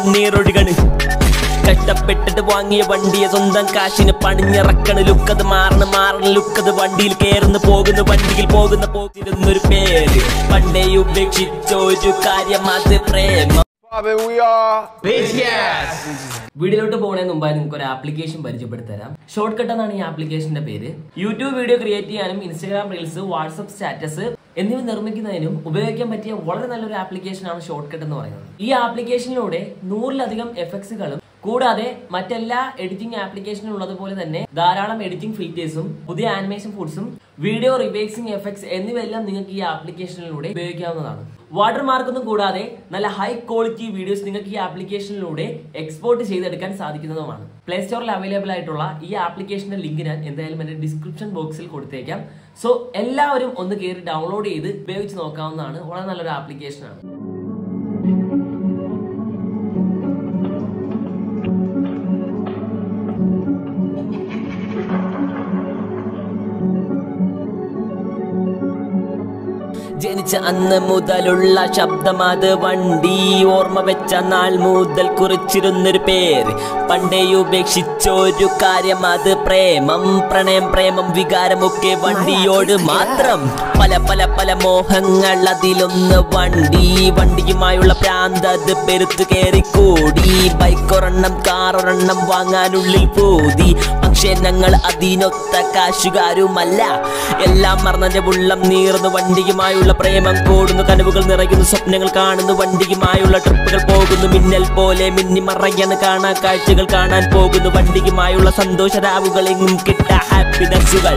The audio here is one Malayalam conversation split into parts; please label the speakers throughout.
Speaker 1: കണ്ണീരൊഴുകണ് കഷ്ടപ്പെട്ടിട്ട് വാങ്ങിയ വണ്ടിയെ സ്വന്തം കാശിന് പണിഞ്ഞിറക്കണ് ലുക്കത് മാറണ് മാറണ് ലുക്കത് വണ്ടിയിൽ കേറുന്നു പോകുന്നു വണ്ടിയിൽ പോകുന്ന പോകിരുന്നൊരു പേര് പണ്ടേ ഉപേക്ഷിച്ച ഒരു കാര്യം അത് പ്രേമം
Speaker 2: Bobby, we are.
Speaker 1: വീഡിയോയിലോട്ട് പോകുന്നതിന് മുമ്പായി നിങ്ങൾക്ക് ഒരു ആപ്ലിക്കേഷൻ പരിചയപ്പെടുത്തരാം ഷോർട്ട് കട്ട് എന്നാണ് ഈ ആപ്ലിക്കേഷന്റെ പേര് യൂട്യൂബ് വീഡിയോ ക്രിയേറ്റ് ചെയ്യാനും ഇൻസ്റ്റാഗ്രാം റീൽസ് വാട്സ്ആപ്പ് സ്റ്റാറ്റസ് എന്നിവ നിർമ്മിക്കുന്നതിനും ഉപയോഗിക്കാൻ പറ്റിയ വളരെ നല്ലൊരു ആപ്ലിക്കേഷനാണ് ഷോർട്ട് കട്ട് എന്ന് പറയുന്നത് ഈ ആപ്ലിക്കേഷനിലൂടെ നൂറിലധികം എഫക്ട്സുകളും കൂടാതെ മറ്റെല്ലാ എഡിറ്റിംഗ് ആപ്ലിക്കേഷനും ഉള്ളതുപോലെ തന്നെ ധാരാളം എഡിറ്റിംഗ് ഫീച്ചേഴ്സും പുതിയ ആനിമേഷൻ ഫുഡ്സും വീഡിയോ റിവേക്സിംഗ് എഫക്ട്സ് എന്നിവയെല്ലാം നിങ്ങൾക്ക് ഈ ആപ്ലിക്കേഷനിലൂടെ ഉപയോഗിക്കാവുന്നതാണ് വാട്ടർ മാർക്കൊന്നും കൂടാതെ നല്ല ഹൈ ക്വാളിറ്റി വീഡിയോസ് നിങ്ങൾക്ക് ഈ ആപ്ലിക്കേഷനിലൂടെ എക്സ്പോർട്ട് ചെയ്തെടുക്കാൻ സാധിക്കുന്നതുമാണ് പ്ലേ സ്റ്റോറിൽ അവൈലബിൾ ആയിട്ടുള്ള ഈ ആപ്ലിക്കേഷന്റെ ലിങ്ക് ഞാൻ എന്തായാലും എന്റെ ഡിസ്ക്രിപ്ഷൻ ബോക്സിൽ കൊടുത്തേക്കാം സോ എല്ലാവരും ഒന്ന് കയറി ഡൗൺലോഡ് ചെയ്ത് ഉപയോഗിച്ച് നോക്കാവുന്നതാണ് വളരെ നല്ലൊരു ആപ്ലിക്കേഷനാണ് ജനിച്ച അന്ന് മുതലുള്ള ശബ്ദം അത് വണ്ടി ഓർമ്മ വെച്ച നാൾ മുതൽ കുറിച്ചിരുന്നൊരു പേര് പണ്ടേ ഉപേക്ഷിച്ചൊരു കാര്യം അത് പ്രേമം പ്രണയം പ്രേമം വികാരമൊക്കെ വണ്ടിയോട് മാത്രം പല പല പല മോഹങ്ങൾ അതിലൊന്ന് വണ്ടി വണ്ടിയുമായുള്ള പ്രാന്ത് അത് പെരുത്തു കയറിക്കൂടി ബൈക്കൊരെണ്ണം കാറൊരെണ്ണം വാങ്ങാനുള്ളിൽ പോതി പക്ഷേ ഞങ്ങൾ അതിനൊത്ത കാശുകാരുമല്ല എല്ലാം മറന്നതിന്റെ ഉള്ളം നീർന്നു വണ്ടിയുമായുള്ള പ്രേമം കൂടുന്നു കനവുകൾ നിറയുന്നു സ്വപ്നങ്ങൾ കാണുന്നു വണ്ടിയുമായുള്ള ട്രിപ്പുകൾ പോകുന്നു മിന്നൽ പോലെ മിന്നി മറയണ് കാണാൻ കാഴ്ചകൾ കാണാൻ പോകുന്നു വണ്ടിയുമായുള്ള സന്തോഷ രാവുകൾ എങ്ങും കിട്ട ഹാപ്പിനെസ്സുകൾ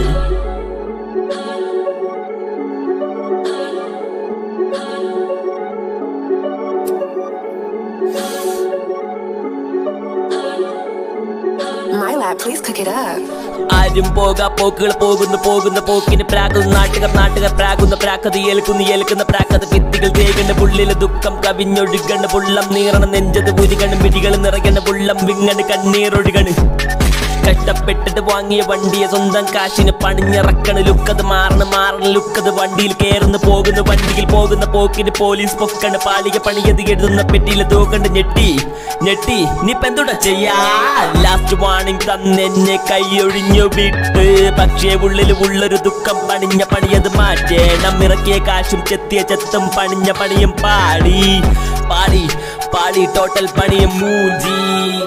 Speaker 3: My lab, please cook it up.
Speaker 1: ആരും പോക പോക്കുകൾ പോകുന്നു പോകുന്ന പോക്കിന് പ്രാകുന്നു നാട്ടുകാർ നാട്ടുകാർ പ്രാകുന്ന പ്രാക്കത് ഏൽക്കുന്നു ഏൽക്കുന്ന പ്രാക്കത് ഭിത്തികൾ തേകണ്ട പുള്ളില് ദുഃഖം കവിഞ്ഞൊഴുകണ് പുള്ളം നീറണ നെഞ്ചത് ഉരുകണ് മിഴികൾ നിറയണ പുള്ളം വിങ്ങണ് കണ്ണീരൊഴുകണ് കഷ്ടപ്പെട്ടിട്ട് വാങ്ങിയ വണ്ടിയെ സ്വന്തം കാശിന് പണിഞ്ഞിറക്കണ് ലുക്കത് മാറണ് മാറണ് ലുക്കത് വണ്ടിയിൽ കേറുന്നു പോകുന്നു വണ്ടിയിൽ പോകുന്ന പോക്കിന് പോലീസ് പൊക്കണ് പാളിക പണിയത് എഴുതുന്ന പെട്ടിയിൽ തൂക്കണ്ട് ഞെട്ടി ഞെട്ടി നീ എന്തുടാ ചെയ്യാ ലാസ്റ്റ് വാണിംഗ് തന്നെന്നെ കൈയൊഴിഞ്ഞു വിട്ട് പക്ഷേ ഉള്ളിൽ ഉള്ളൊരു ദുഃഖം പണിഞ്ഞ പണിയത് മാറ്റേണം ഇറക്കിയ കാശും ചെത്തിയ ചെത്തും പണിഞ്ഞ പണിയും പാടി പാടി പാടി ടോട്ടൽ പണിയും മൂഞ്ചി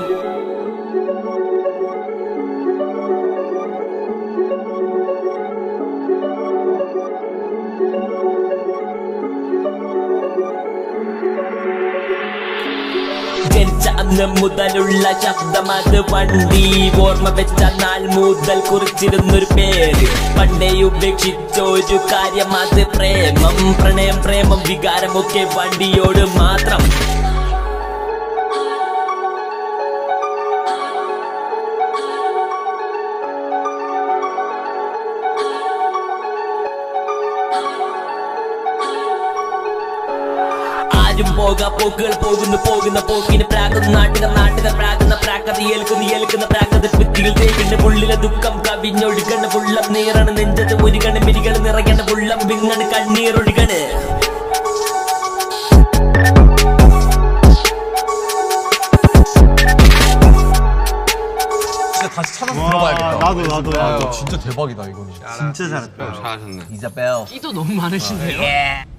Speaker 1: ജനിച്ച അന്ന് മുതലുള്ള ശബ്ദം അത് വണ്ടി ഓർമ്മ വെച്ച നാൾ മുതൽ കുറിച്ചിരുന്നൊരു പേര് പണ്ടേ ഉപേക്ഷിച്ച ഒരു കാര്യം അത് പ്രേമം പ്രണയം പ്രേമം വികാരമൊക്കെ വണ്ടിയോട് മാത്രം ആരും പോക പോക്കുകൾ പോകുന്നു പോകുന്ന പോക്കിന് പ്രാകുന്ന നാട്ടുകാർ നാട്ടുകാർ പ്രാകുന്ന പ്രാക്കത ഏൽക്കുന്ന ഏൽക്കുന്ന പ്രാക്കത ഭിത്തികൾ തേക്കുന്ന പുള്ളിലെ ദുഃഖം കവിഞ്ഞൊഴുകണ പുള്ളം നീറണ് നെഞ്ചത് ഒരുകണ് മിരികൾ നിറയണ പുള്ളം വിങ്ങണ് കണ്ണീരൊഴുകണ്
Speaker 4: 진짜 다시 찾아서 들어봐야겠다.
Speaker 5: 나도 나도 나도
Speaker 4: 진짜 대박이다 이거는.
Speaker 5: 진짜 잘했다.
Speaker 2: 잘하셨네.
Speaker 4: 이자벨.
Speaker 6: 끼도 너무 많으신데요?